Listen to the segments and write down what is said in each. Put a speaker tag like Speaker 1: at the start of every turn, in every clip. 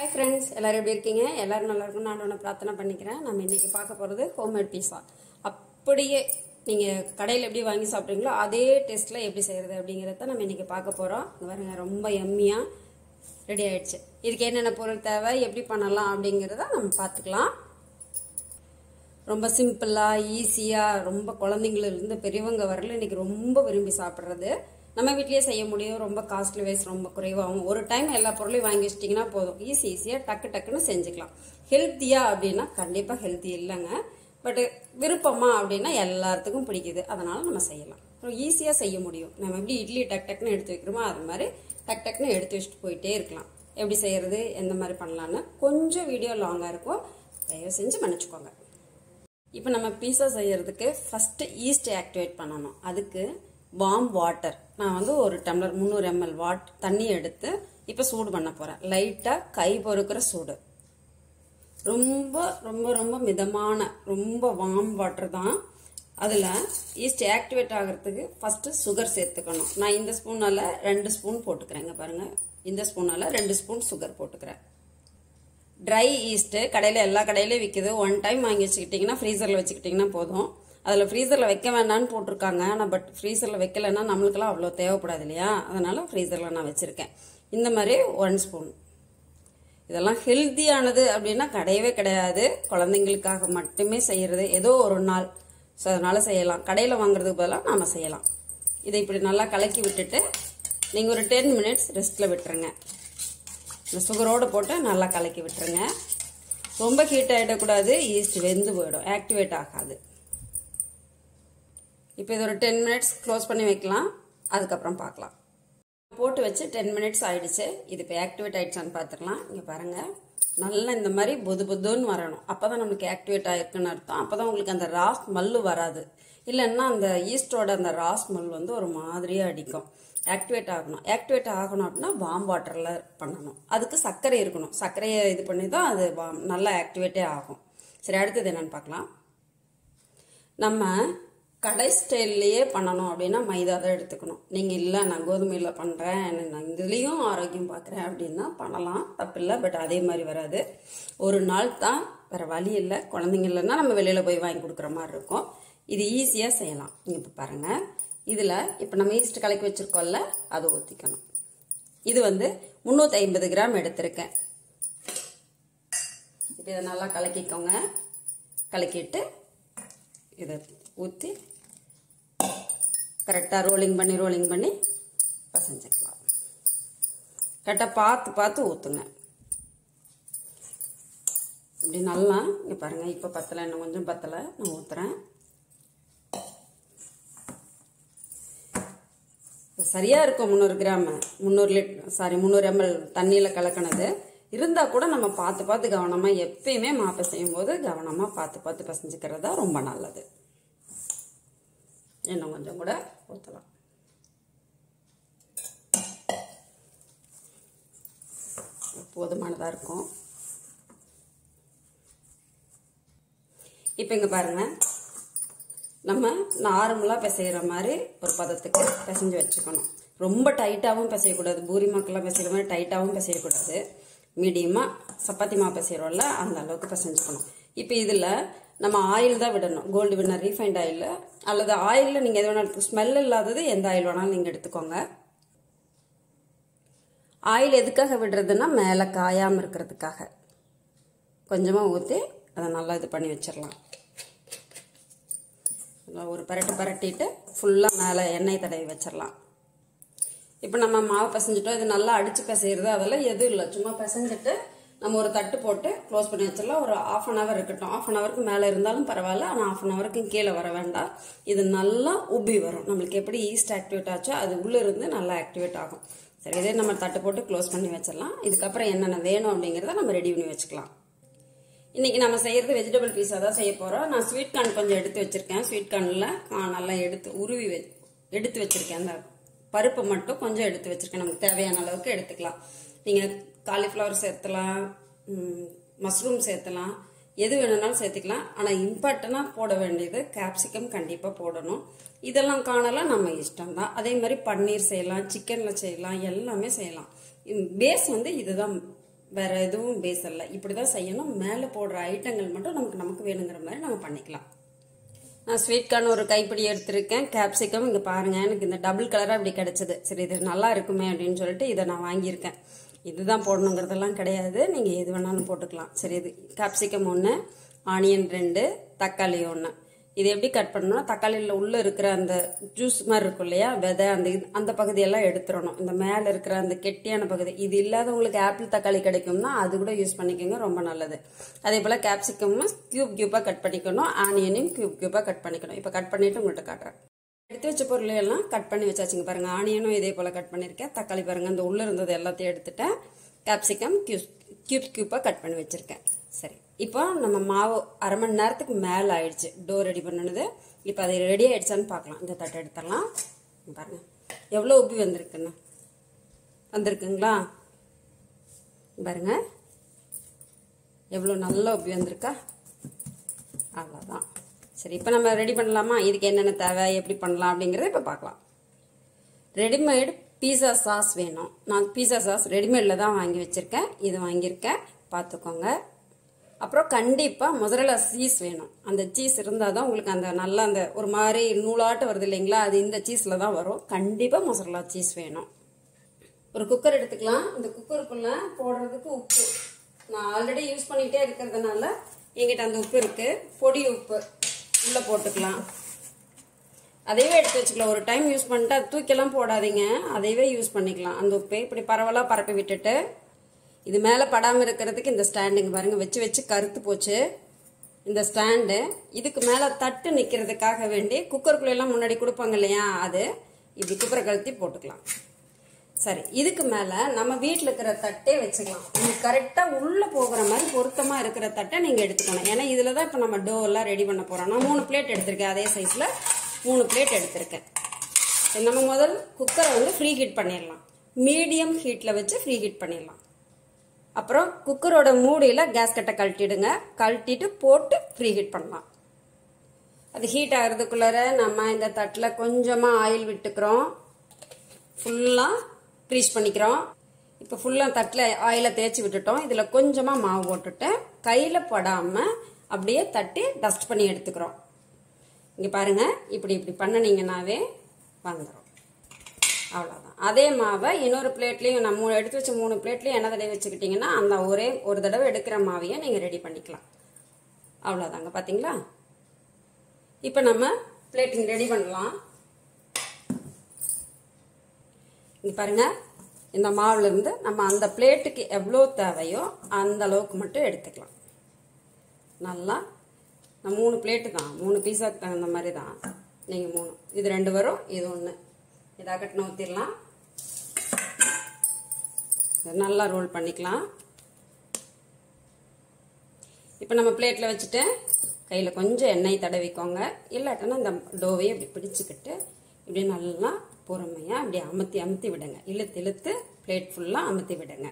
Speaker 1: hi friends எல்லாரும் எப்படி இருக்கீங்க எல்லாரும் நல்லா இருக்கும் நான் ஒன்று பிரார்த்தனை பண்ணிக்கிறேன் நம்ம இன்னைக்கு பார்க்க போகிறது ஹோம்மேட் பீஸா அப்படியே நீங்கள் கடையில் எப்படி வாங்கி சாப்பிட்றீங்களோ அதே டேஸ்ட்டில் எப்படி செய்கிறது அப்படிங்கிறத நம்ம இன்னைக்கு பார்க்க போகிறோம் பாருங்க ரொம்ப எம்மியாக ரெடி ஆயிடுச்சு இதுக்கு என்னென்ன பொருள் தேவை எப்படி பண்ணலாம் அப்படிங்கிறத நம்ம பார்த்துக்கலாம் ரொம்ப சிம்பிளாக ஈஸியாக ரொம்ப குழந்தைங்களிருந்து பெரியவங்க வரல இன்னைக்கு ரொம்ப விரும்பி சாப்பிட்றது நம்ம வீட்லயே செய்ய முடியும் ரொம்ப காஸ்ட்லி வைஸ் ரொம்ப குறைவாகும் ஒரு டைம் எல்லா பொருளையும் வாங்கி வச்சிட்டிங்கன்னா போதும் ஈஸி ஈஸியாக டக்கு டக்குன்னு செஞ்சுக்கலாம் ஹெல்த்தியா அப்படின்னா கண்டிப்பாக ஹெல்த்தி இல்லைங்க பட் விருப்பமா அப்படின்னா எல்லாத்துக்கும் பிடிக்குது அதனால நம்ம செய்யலாம் ஈஸியாக செய்ய முடியும் நம்ம எப்படி இட்லி டக் டக்குன்னு எடுத்து வைக்கிறோமோ அது மாதிரி டக் டக்குன்னு எடுத்து வச்சுட்டு போயிட்டே இருக்கலாம் எப்படி செய்யறது எந்த மாதிரி பண்ணலான்னு கொஞ்சம் வீடியோ லாங்காக இருக்கும் தயவு செஞ்சு மன்னிச்சுக்கோங்க இப்போ நம்ம பீஸா செய்யறதுக்கு ஃபர்ஸ்ட் ஈஸ்ட் ஆக்டிவேட் பண்ணணும் அதுக்கு வார்ம் வாட்டர் நான் வந்து ஒரு டம்ளர் முந்நூறு எம்எல் வாட் தண்ணி எடுத்து இப்போ சூடு பண்ண போறேன் லைட்டாக கை பொறுக்கிற சூடு ரொம்ப ரொம்ப ரொம்ப மிதமான ரொம்ப வார்ம் வாட்டர் தான் அதில் ஈஸ்ட் ஆக்டிவேட் ஆகிறதுக்கு ஃபர்ஸ்ட் சுகர் சேர்த்துக்கணும் நான் இந்த ஸ்பூனால ரெண்டு ஸ்பூன் போட்டுக்கிறேங்க பாருங்க இந்த ஸ்பூனால ரெண்டு ஸ்பூன் சுகர் போட்டுக்கிறேன் ட்ரை ஈஸ்ட்டு கடையில் எல்லா கடையிலையும் விற்கிது ஒன் டைம் வாங்கி வச்சுக்கிட்டிங்கன்னா ஃப்ரீசரில் வச்சுக்கிட்டிங்கன்னா போதும் அதில் ஃப்ரீசரில் வைக்க வேண்டாம்னு போட்டிருக்காங்க ஆனால் பட் ஃப்ரீசரில் வைக்கலைன்னா நம்மளுக்கெல்லாம் அவ்வளோ தேவைப்படாது இல்லையா அதனால் ஃப்ரீசரில் நான் வச்சுருக்கேன் இந்த மாதிரி ஒன் ஸ்பூன் இதெல்லாம் ஹெல்த்தியானது அப்படின்னா கிடையவே கிடையாது குழந்தைங்களுக்காக மட்டுமே செய்கிறது ஏதோ ஒரு நாள் ஸோ அதனால் செய்யலாம் கடையில் வாங்குறதுக்கு பதிலாக நாம் செய்யலாம் இதை இப்படி நல்லா கலக்கி விட்டுட்டு நீங்கள் ஒரு டென் மினிட்ஸ் ரெஸ்ட்டில் விட்டுருங்க இந்த சுகரோடு போட்டு நல்லா கலக்கி விட்டுருங்க ரொம்ப ஹீட் ஆகிடக்கூடாது ஈஸ்ட் வெந்து போயிடும் ஆக்டிவேட் ஆகாது இப்போ இது ஒரு டென் மினிட்ஸ் க்ளோஸ் பண்ணி வைக்கலாம் அதுக்கப்புறம் பார்க்கலாம் போட்டு வச்சு டென் மினிட்ஸ் ஆயிடுச்சு இது இப்போ ஆக்டிவேட் ஆயிடுச்சான்னு பார்த்துக்கலாம் இங்கே பாருங்கள் நல்லா இந்த மாதிரி பொது பொதுன்னு வரணும் அப்போ தான் நம்மளுக்கு ஆக்டிவேட் ஆயிருக்குன்னு அர்த்தம் அப்போ தான் உங்களுக்கு அந்த ரா ஸ்மெல்லு வராது இல்லைன்னா அந்த ஈஸ்டோட அந்த ரா ஸ்மெல் வந்து ஒரு மாதிரியாக அடிக்கும் ஆக்டிவேட் ஆகணும் ஆக்டிவேட் ஆகணும் அப்படின்னா வாம் வாட்டரில் பண்ணணும் அதுக்கு சர்க்கரை இருக்கணும் சர்க்கரையை இது பண்ணி தான் அது warm- நல்லா ஆக்டிவேட்டே ஆகும் சரி அடுத்தது என்னன்னு பார்க்கலாம் நம்ம கடை ஸ்டைல்லையே பண்ணணும் அப்படின்னா மைதா தான் எடுத்துக்கணும் நீங்கள் இல்லை நான் கோதுமையில் பண்ணுறேன் நான் இதுலேயும் ஆரோக்கியம் பார்க்குறேன் அப்படின்னா பண்ணலாம் தப்பில்லை பட் அதே மாதிரி வராது ஒரு நாள் தான் வேறு வழி இல்லை குழந்தைங்க இல்லைன்னா நம்ம வெளியில் போய் வாங்கி கொடுக்குற மாதிரி இருக்கும் இது ஈஸியாக செய்யலாம் இங்கே இப்போ பாருங்கள் இதில் இப்போ நம்ம ஈஸ்ட் கலக்கி வச்சுருக்கோம்ல அதை ஊற்றிக்கணும் இது வந்து முந்நூற்றி ஐம்பது கிராம் எடுத்திருக்கேன் இப்போ இதை நல்லா கலக்கிக்கோங்க கலக்கிட்டு இதை ஊற்றி கரெக்டாக ரோலிங் பண்ணி ரோலிங் பண்ணி பசஞ்சிக்கலாம் கரெக்டாக பார்த்து பார்த்து ஊற்றுங்க இப்படி நல்லா இங்கே பாருங்கள் இப்போ பத்தலை இன்னும் கொஞ்சம் பத்தலை நான் ஊற்றுறேன் சரியாக இருக்கும் முந்நூறு கிராம் முந்நூறு லிட் சாரி முந்நூறு எம்எல் தண்ணியில் கலக்கினது இருந்தால் கூட நம்ம பார்த்து பார்த்து கவனமாக எப்பயுமே மாப்பை செய்யும்போது கவனமாக பார்த்து பார்த்து பசஞ்சுக்கிறது தான் ரொம்ப நல்லது இன்னும் கொஞ்சம் கூட ஊற்றலாம் போதுமானதாக இருக்கும் இப்போ இங்கே பாருங்கள் நம்ம நார்மலாக பிசைகிற மாதிரி ஒரு பதத்துக்கு பிசைஞ்சு வச்சுக்கணும் ரொம்ப டைட்டாகவும் பிசையக்கூடாது பூரி மாக்கெல்லாம் பிசைகிற மாதிரி டைட்டாகவும் பிசையக்கூடாது மீடியமாக சப்பாத்தி மாவு பிசைகிறோம்ல அந்த அளவுக்கு பிசைஞ்சுக்கணும் இப்போ இதில் நம்ம ஆயில் தான் விடணும் கோல்டு வின்னர் ரீஃபைண்ட் ஆயில் அல்லது ஆயிலில் நீங்கள் எது வேணாலும் ஸ்மெல் இல்லாதது எந்த ஆயில் வேணாலும் நீங்கள் எடுத்துக்கோங்க ஆயில் எதுக்காக விடுறதுன்னா மேலே காயாமல் இருக்கிறதுக்காக கொஞ்சமாக ஊற்றி அதை நல்லா இது பண்ணி வச்சிடலாம் நல்லா ஒரு பரட்டு பரட்டிட்டு ஃபுல்லாக மேலே எண்ணெய் தடவி வச்சிடலாம் இப்போ நம்ம மாவு பிசைஞ்சிட்டோம் இது நல்லா அடித்து பிசைகிறது அதெல்லாம் எதுவும் இல்லை சும்மா பிசைஞ்சிட்டு நம்ம ஒரு தட்டு போட்டு க்ளோஸ் பண்ணி வச்சிடலாம் ஒரு ஆஃப் அன் ஹவர் இருக்கட்டும் ஆஃப் அன் ஹவருக்கு மேலே இருந்தாலும் பரவாயில்ல ஆனால் ஆஃப் அன் ஹவருக்கு கீழே வர வேண்டாம் இது நல்லா உப்பி வரும் நம்மளுக்கு எப்படி ஈஸ்ட் ஆக்டிவேட் ஆச்சோ அது உள்ளே இருந்து நல்லா ஆக்டிவேட் ஆகும் சரி இதே நம்ம தட்டு போட்டு க்ளோஸ் பண்ணி வச்சிடலாம் இதுக்கப்புறம் என்னென்ன வேணும் அப்படிங்கிறத நம்ம ரெடி பண்ணி வச்சுக்கலாம் இன்னைக்கு நம்ம செய்யறது வெஜிடபிள் பீஸா தான் செய்ய போறோம் நான் ஸ்வீட் கார்ன் கொஞ்சம் எடுத்து வச்சிருக்கேன் ஸ்வீட் கார்னில் நல்லா எடுத்து உருவி வெ- எடுத்து வச்சிருக்கேன் அந்த பருப்பு மட்டும் கொஞ்சம் எடுத்து வச்சிருக்கேன் நமக்கு தேவையான அளவுக்கு எடுத்துக்கலாம் நீங்க காலிஃப்ளவர் சேர்த்தலாம் மஷ்ரூம் சேர்த்தலாம் எது வேணும்னாலும் சேர்த்துக்கலாம் ஆனால் இம்பார்ட்டனாக போட வேண்டியது கேப்சிகம் கண்டிப்பாக போடணும் இதெல்லாம் காணலாம் நம்ம இஷ்டம் தான் அதே மாதிரி பன்னீர் செய்யலாம் சிக்கனில் செய்யலாம் எல்லாமே செய்யலாம் பேஸ் வந்து இதுதான் வேற எதுவும் பேஸ் இல்லை இப்படி தான் செய்யணும் மேலே போடுற ஐட்டங்கள் மட்டும் நமக்கு நமக்கு வேணுங்கிற மாதிரி நம்ம பண்ணிக்கலாம் நான் ஸ்வீட் கார்ன் ஒரு கைப்பிடி எடுத்திருக்கேன் கேப்சிகம் இங்கே பாருங்க எனக்கு இந்த டபுள் கலராக இப்படி கிடைச்சது சரி இது நல்லா இருக்குமே அப்படின்னு சொல்லிட்டு இதை நான் வாங்கியிருக்கேன் இதுதான் போடணுங்கிறதெல்லாம் கிடையாது நீங்கள் எது வேணாலும் போட்டுக்கலாம் சரி இது கேப்சிகம் ஒன்று ஆனியன் ரெண்டு தக்காளி ஒன்று இது எப்படி கட் பண்ணணும்னா தக்காளியில் உள்ளே இருக்கிற அந்த ஜூஸ் மாதிரி இருக்கும் இல்லையா விதை அந்த இது அந்த பகுதியெல்லாம் எடுத்துடணும் இந்த மேலே இருக்கிற அந்த கெட்டியான பகுதி இது இல்லாதவங்களுக்கு ஆப்பிள் தக்காளி கிடைக்கும்னா அது கூட யூஸ் பண்ணிக்கோங்க ரொம்ப நல்லது அதே போல் கேப்சிகமும் கியூப் கியூப்பாக கட் பண்ணிக்கணும் ஆனியனையும் கியூப் கியூப்பாக கட் பண்ணிக்கணும் இப்போ கட் பண்ணிவிட்டு உங்கள்கிட்ட காட்டுறேன் எடுத்து வச்ச பொருளை எல்லாம் கட் பண்ணி வச்சாச்சுங்க பாருங்க ஆனியனும் இதே போல் கட் பண்ணியிருக்கேன் தக்காளி பாருங்க அந்த உள்ளே இருந்தது எல்லாத்தையும் எடுத்துட்டேன் கேப்சிகம் கியூப் கியூப் கியூப்பாக கட் பண்ணி வச்சுருக்கேன் சரி இப்போ நம்ம மாவு அரை மணி நேரத்துக்கு மேலே ஆயிடுச்சு டோ ரெடி பண்ணினது இப்போ அது ரெடி ஆயிடுச்சான்னு பார்க்கலாம் இந்த தட்டை எடுத்துடலாம் இங்க பாருங்க எவ்வளோ உப்பி வந்திருக்குன்னு வந்திருக்குங்களா பாருங்க எவ்வளோ நல்லா உப்பி வந்திருக்கா அவ்வளோதான் சரி இப்போ நம்ம ரெடி பண்ணலாமா இதுக்கு என்னென்ன தேவை எப்படி பண்ணலாம் அப்படிங்கிறத இப்போ பார்க்கலாம் ரெடிமேட் பீஸா சாஸ் வேணும் நான் பீஸா சாஸ் ரெடிமேடில் தான் வாங்கி வச்சுருக்கேன் இது வாங்கியிருக்கேன் பார்த்துக்கோங்க அப்புறம் கண்டிப்பாக மொசரலா சீஸ் வேணும் அந்த சீஸ் இருந்தால் தான் உங்களுக்கு அந்த நல்லா அந்த ஒரு மாதிரி நூலாட்டம் வருது இல்லைங்களா அது இந்த சீஸில் தான் வரும் கண்டிப்பாக மொசரலா சீஸ் வேணும் ஒரு குக்கர் எடுத்துக்கலாம் இந்த குக்கருக்குள்ள போடுறதுக்கு உப்பு நான் ஆல்ரெடி யூஸ் பண்ணிகிட்டே இருக்கிறதுனால எங்கிட்ட அந்த உப்பு இருக்கு பொடி உப்பு உள்ளே போட்டுக்கலாம் அதையவே எடுத்து வச்சுக்கலாம் ஒரு டைம் யூஸ் பண்ணிட்டு அது தூக்கெல்லாம் போடாதீங்க அதையவே யூஸ் பண்ணிக்கலாம் அந்த உப்பை இப்படி பரவலாக பரப்பி விட்டுட்டு இது மேலே படாமல் இருக்கிறதுக்கு இந்த ஸ்டாண்டுங்க பாருங்க வச்சு வச்சு கருத்து போச்சு இந்த ஸ்டாண்டு இதுக்கு மேலே தட்டு நிற்கிறதுக்காக வேண்டி குக்கருக்குள்ள எல்லாம் முன்னாடி கொடுப்பாங்க இல்லையா அது இப்படி குக்கரை கழுத்தி போட்டுக்கலாம் சரி இதுக்கு மேலே நம்ம வீட்டில் இருக்கிற தட்டே வச்சுக்கலாம் இது கரெக்டாக உள்ளே போகிற மாதிரி பொருத்தமாக இருக்கிற தட்டை நீங்கள் எடுத்துக்கணும் ஏன்னா இதில் தான் இப்போ நம்ம டோ எல்லாம் ரெடி பண்ண போகிறோம் நான் மூணு பிளேட் எடுத்திருக்கேன் அதே சைஸில் மூணு பிளேட் எடுத்திருக்கேன் சரி, நம்ம முதல் குக்கரை வந்து ஃப்ரீ ஹீட் பண்ணிடலாம் மீடியம் ஹீட்டில் வச்சு ஃப்ரீ ஹீட் பண்ணிடலாம் அப்புறம் குக்கரோட மூடியில் கேஸ் கட்டை கழட்டிடுங்க கழட்டிட்டு போட்டு ஃப்ரீ ஹீட் பண்ணலாம் அது ஹீட் ஆகிறதுக்குள்ளார நம்ம இந்த தட்டில் கொஞ்சமாக ஆயில் விட்டுக்கிறோம் ஃபுல்லாக க்ரீஸ் பண்ணிக்கிறோம் இப்போ ஃபுல்லாக தட்டில் ஆயிலை தேய்ச்சி விட்டுட்டோம் இதில் கொஞ்சமாக மாவு போட்டுட்டு கையில் படாமல் அப்படியே தட்டி டஸ்ட் பண்ணி எடுத்துக்கிறோம் இங்கே பாருங்கள் இப்படி இப்படி பண்ணினீங்கன்னாவே வந்துடும் அவ்வளோதான் அதே மாவை இன்னொரு பிளேட்லேயும் நான் மூணு எடுத்து வச்ச மூணு பிளேட்லேயும் எண்ணெய் தடவை வச்சுக்கிட்டிங்கன்னா அந்த ஒரே ஒரு தடவை எடுக்கிற மாவையை நீங்கள் ரெடி பண்ணிக்கலாம் அவ்வளோதாங்க பார்த்தீங்களா இப்போ நம்ம பிளேட்டிங் ரெடி பண்ணலாம் இங்கே பாருங்க இந்த மாவுல இருந்து நம்ம அந்த பிளேட்டுக்கு எவ்வளோ தேவையோ அந்த அளவுக்கு மட்டும் எடுத்துக்கலாம் நல்லா நான் மூணு பிளேட்டு தான் மூணு பீஸாக்கு தகுந்த மாதிரி தான் நீங்கள் மூணு இது ரெண்டு வரும் இது ஒன்று இதாக கட்டின ஊற்றிடலாம் இதை நல்லா ரோல் பண்ணிக்கலாம் இப்போ நம்ம பிளேட்டில் வச்சுட்டு கையில் கொஞ்சம் எண்ணெய் தடவிக்கோங்க இல்லாட்டினா இந்த டோவையை இப்படி பிடிச்சிக்கிட்டு இப்படி நல்லா பொறுமையாக இப்படி அமுத்தி அமுத்தி விடுங்க இழுத்து இழுத்து பிளேட் ஃபுல்லாக அமுத்தி விடுங்க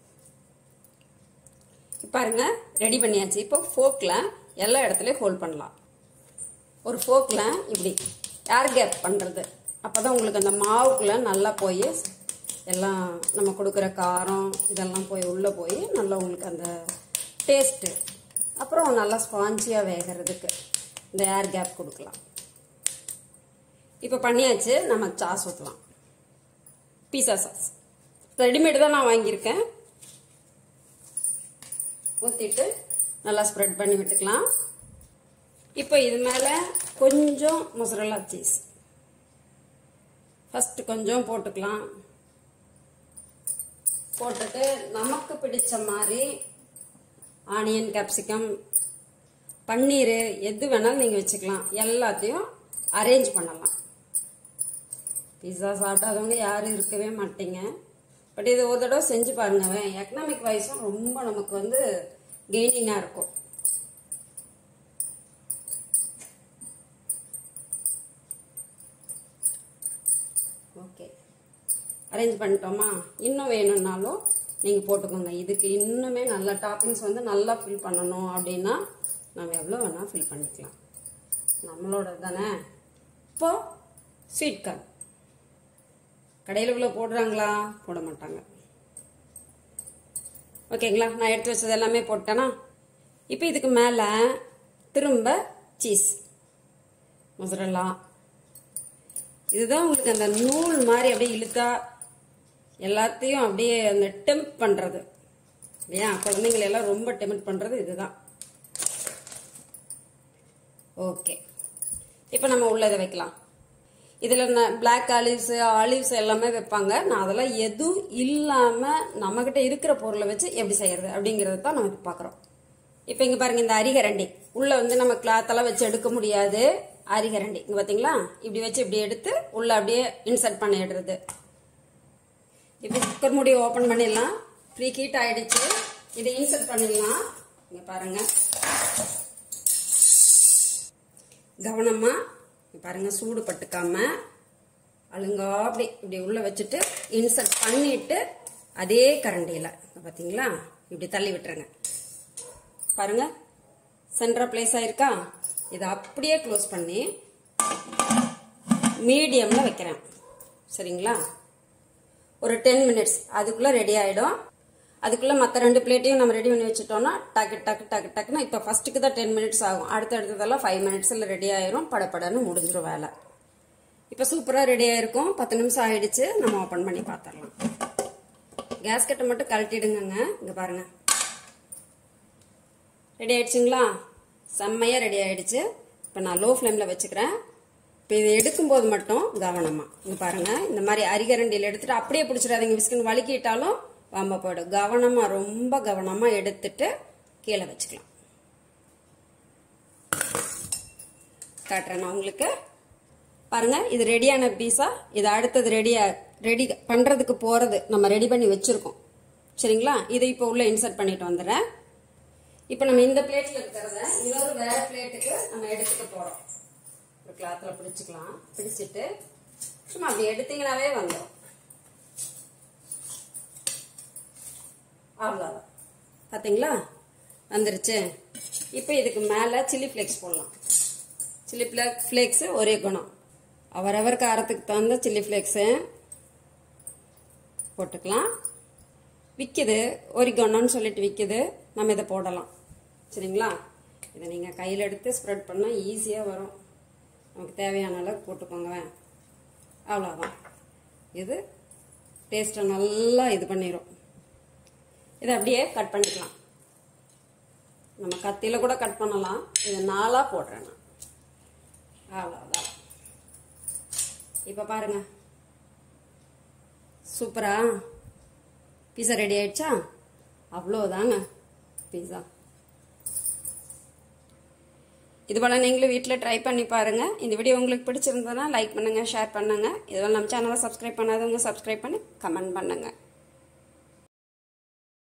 Speaker 1: பாருங்க ரெடி பண்ணியாச்சு இப்போ ஃபோக்கில் எல்லா இடத்துலையும் ஹோல்ட் பண்ணலாம் ஒரு ஃபோக்கில் இப்படி ஏர் கேப் பண்ணுறது அப்போ தான் உங்களுக்கு அந்த மாவுக்குள்ளே நல்லா போய் எல்லாம் நம்ம கொடுக்குற காரம் இதெல்லாம் போய் உள்ளே போய் நல்லா உங்களுக்கு அந்த டேஸ்ட்டு அப்புறம் நல்லா ஸ்பாஞ்சியாக வேகிறதுக்கு இந்த ஏர் கேப் கொடுக்கலாம் இப்போ பண்ணியாச்சு நம்ம சாஸ் ஊற்றலாம் பீஸா சாஸ் ரெடிமேடு தான் நான் வாங்கியிருக்கேன் ஊற்றிட்டு நல்லா ஸ்ப்ரெட் பண்ணி விட்டுக்கலாம் இப்போ இது மேலே கொஞ்சம் மொசரல்லா சீஸ் ஃபஸ்ட்டு கொஞ்சம் போட்டுக்கலாம் போட்டுட்டு நமக்கு பிடிச்ச மாதிரி ஆனியன் கேப்சிகம் பன்னீர் எது வேணாலும் நீங்கள் வச்சுக்கலாம் எல்லாத்தையும் அரேஞ்ச் பண்ணலாம் பிஸா சாப்பிடாதவங்க யாரும் இருக்கவே மாட்டீங்க பட் இது ஒரு தடவை செஞ்சு பாருங்க எக்கனாமிக் வைஸும் ரொம்ப நமக்கு வந்து கெய்னிங்காக இருக்கும் ஓகே அரேஞ்ச் பண்ணிட்டோமா இன்னும் வேணும்னாலும் நீங்கள் போட்டுக்கோங்க இதுக்கு இன்னுமே நல்ல டாப்பிங்ஸ் வந்து நல்லா ஃபில் பண்ணணும் அப்படின்னா நம்ம எவ்வளோ வேணால் ஃபில் பண்ணிக்கலாம் நம்மளோட தானே இப்போ ஸ்வீட் கார்ன் கடையில் இவ்வளோ போடுறாங்களா போட மாட்டாங்க ஓகேங்களா நான் எடுத்து வச்சது எல்லாமே போட்டேனா இப்போ இதுக்கு மேலே திரும்ப சீஸ் மொசரல்லா இதுதான் உங்களுக்கு அந்த நூல் மாதிரி அப்படியே இழுத்தா எல்லாத்தையும் அப்படியே அந்த டெம்ப் பண்ணுறது இல்லையா குழந்தைங்களை எல்லாம் ரொம்ப டெம்ப் பண்ணுறது இதுதான் ஓகே இப்போ நம்ம உள்ள இதை வைக்கலாம் இதில் பிளாக் ஆலிவ்ஸ் ஆலிவ்ஸ் எல்லாமே வைப்பாங்க நான் அதெல்லாம் எதுவும் இல்லாமல் நம்மக்கிட்ட இருக்கிற பொருளை வச்சு எப்படி செய்யறது அப்படிங்கிறது தான் நம்ம இப்போ பார்க்குறோம் இப்போ இங்கே பாருங்க இந்த அரிகரண்டி உள்ளே வந்து நம்ம கிளாத்தெல்லாம் வச்சு எடுக்க முடியாது அரிகரண்டி இங்கே பார்த்தீங்களா இப்படி வச்சு இப்படி எடுத்து உள்ளே அப்படியே இன்சர்ட் பண்ணிடுறது இப்போ குக்கர் மூடி ஓப்பன் பண்ணிடலாம் ப்ரீ ஹீட் ஆயிடுச்சு இதை இன்சர்ட் பண்ணிடலாம் இங்கே பாருங்க கவனமா இங்க பாருங்க சூடு பட்டுக்காம அழுங்கா அப்படி இப்படி உள்ள வச்சுட்டு இன்சர்ட் பண்ணிட்டு அதே கரண்டியில் பார்த்தீங்களா இப்படி தள்ளி விட்டுருங்க பாருங்க சென்டரா பிளேஸ் ஆயிருக்கா இதை அப்படியே க்ளோஸ் பண்ணி மீடியம்ல வைக்கிறேன் சரிங்களா ஒரு டென் மினிட்ஸ் அதுக்குள்ள ரெடி ஆயிடும் அதுக்குள்ள மற்ற ரெண்டு பிளேட்டையும் நம்ம ரெடி பண்ணி வச்சுட்டோம்னா டக்கு டக்கு டக்கு டக்குன்னு இப்போ ஃபர்ஸ்ட்டுக்கு தான் டென் மினிட்ஸ் ஆகும் அடுத்த அடுத்ததெல்லாம் ஃபைவ் மினிட்ஸில் ரெடி ஆயிரும் படப்படன்னு முடிஞ்சிடும் வேலை இப்போ சூப்பராக ரெடி ஆயிருக்கும் பத்து நிமிஷம் ஆயிடுச்சு நம்ம ஓப்பன் பண்ணி பார்த்துடலாம் கேஸ்கெட்டை மட்டும் கழட்டிடுங்கங்க இங்கே பாருங்க ரெடி ஆயிடுச்சுங்களா செம்மையாக ரெடி ஆயிடுச்சு இப்போ நான் லோ ஃப்ளேமில் வச்சுக்கிறேன் இப்போ இதை எடுக்கும்போது மட்டும் கவனமாக இங்கே பாருங்கள் இந்த மாதிரி அரிகரண்டியில் எடுத்துட்டு அப்படியே பிடிச்சிடாதீங்க விஸ்குன்னு வலிக்கிட்டாலும் வாம்ப போயிடும் கவனமாக ரொம்ப கவனமாக எடுத்துட்டு கீழே வச்சுக்கலாம் காட்டுறேன் நான் உங்களுக்கு பாருங்க இது ரெடியான பீஸா இது அடுத்தது ரெடியா ரெடி பண்றதுக்கு போறது நம்ம ரெடி பண்ணி வச்சிருக்கோம் சரிங்களா இதை இப்போ உள்ள இன்சர்ட் பண்ணிட்டு வந்துடுறேன் இப்போ நம்ம இந்த பிளேட்ல இருக்கிறத இன்னொரு வேற பிளேட்டுக்கு நம்ம எடுத்துட்டு போறோம் ஒரு கிளாத்ல பிடிச்சிக்கலாம் பிடிச்சிட்டு சும்மா அப்படி எடுத்தீங்கன்னாவே வந்துடும் அவ்வளோதான் பார்த்தீங்களா வந்துருச்சு இப்போ இதுக்கு மேலே சில்லி ஃப்ளேக்ஸ் போடலாம் சில்லி ஃப்ளேக்ஸு ஒரே குணம் அவரவர் காரத்துக்கு தகுந்த சில்லி ஃப்ளேக்ஸு போட்டுக்கலாம் விற்கிது ஒரு குணம்னு சொல்லிட்டு விற்கிது நம்ம இதை போடலாம் சரிங்களா இதை நீங்கள் கையில் எடுத்து ஸ்ப்ரெட் பண்ணால் ஈஸியாக வரும் நமக்கு தேவையான அளவுக்கு போட்டுக்கோங்க அவ்வளோதான் இது டேஸ்ட்டை நல்லா இது பண்ணிடும் இதை அப்படியே கட் பண்ணிக்கலாம் நம்ம கத்தியில் கூட கட் பண்ணலாம் இதை நாலாக போடுறேன் நான் அவ்வளோதான் இப்போ பாருங்க சூப்பரா பீஸா ரெடி ஆயிடுச்சா அவ்வளோதாங்க பீஸா இது போல நீங்களும் வீட்டில் ட்ரை பண்ணி பாருங்க இந்த வீடியோ உங்களுக்கு பிடிச்சிருந்ததுன்னா லைக் பண்ணுங்க ஷேர் பண்ணுங்க இதுவரை நம்ம சேனலை சப்ஸ்கிரைப் பண்ணாதவங்க சப்ஸ்கிரைப் பண்ணி கமெண்ட் பண்ணுங்க